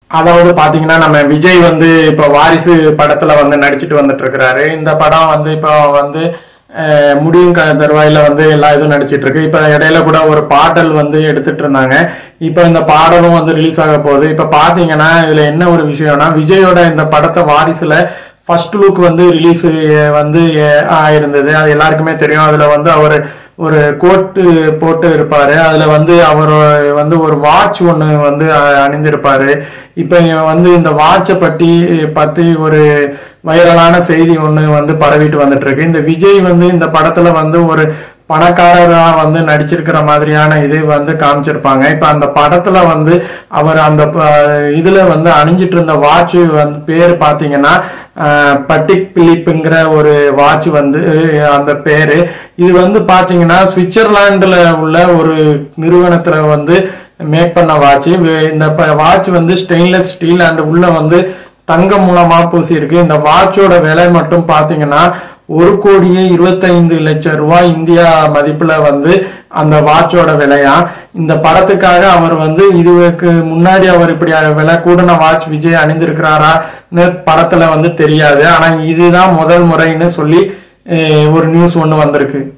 அதாவது பாத்தீங்கன்னா நம்ம விஜய் வந்து இப்ப வாரிசு படத்துல வந்து நடிச்சிட்டு வந்துட்டு இருக்கிறாரு இந்த படம் வந்து இப்போ வந்து அஹ், முடியும் க- தருவாயில வந்து எல்லா இதுவும் நடிச்சிட்டு இருக்கு இப்ப இடையில கூட ஒரு பாடல் வந்து எடுத்துட்டு இருந்தாங்க இப்ப இந்த பாடலும் வந்து ரிலீஸ் ஆக போகுது இப்ப பாத்தீங்கன்னா இதுல என்ன ஒரு விஷயம்னா விஜயோட இந்த படத்தை வாரிசுல ஃபர்ஸ்ட் லுக் வந்து ரிலீஸ் வந்து அஹ், ஆயிருந்தது அது எல்லாருக்குமே தெரியும் அதுல வந்து அவர் ஒரு கோட்டு போட்டு இருப்பாரு அதுல வந்து அவர் வந்து ஒரு வாட்ச் ஒண்ணு வந்து அஹ், அணிந்திருப்பாரு இப்ப இவன் வந்து இந்த வாட்சை பற்றி பத்தி ஒரு வைரலான செய்தி ஒண்ணு வந்து பரவிட்டு வந்துட்டு இருக்கு இந்த விஜய் வந்து இந்த படத்துல வந்து ஒரு பணக்காரரா வந்து நடிச்சிருக்கிற மாதிரியான இது வந்து காமிச்சிருப்பாங்க இப்ப அந்த படத்துல வந்து அவர் அந்த ப- இதுல வந்து அணிஞ்சிட்டு இருந்த வாட்ச் வந்து பேர் பாத்தீங்கன்னா அஹ், பட்டிக் பிலிப்புங்கிற ஒரு வாட்ச் வந்து அஹ், அந்த பேரு இது வந்து பாத்தீங்கன்னா சுவிட்சர்லாந்துல உள்ள ஒரு நிறுவனத்துல வந்து மேக் பண்ண வாட்ச் இந்த வாட்ச் வந்து ஸ்டெயின்லெஸ் ஸ்டீல் அண்ட் உள்ள வந்து தங்கம் மூலமா பூசி இருக்கு இந்த வாட்சோட விலை மட்டும் பாத்தீங்கன்னா ஒரு கோடியே இருபத்தைந்து லட்சம் ரூபாய் இந்தியா மதிப்புல வந்து அந்த வாட்சோட விலையா இந்த படத்துக்காக அவர் வந்து இதுக்கு முன்னாடி அவர் இப்படி விலை கூடின வாட்ச் விஜய் அணிந்திருக்கிறாரான்னு படத்துல வந்து தெரியாது ஆனா இதுதான் முதல் முறைன்னு சொல்லி அஹ், ஒரு நியூஸ் ஒண்ணு வந்திருக்கு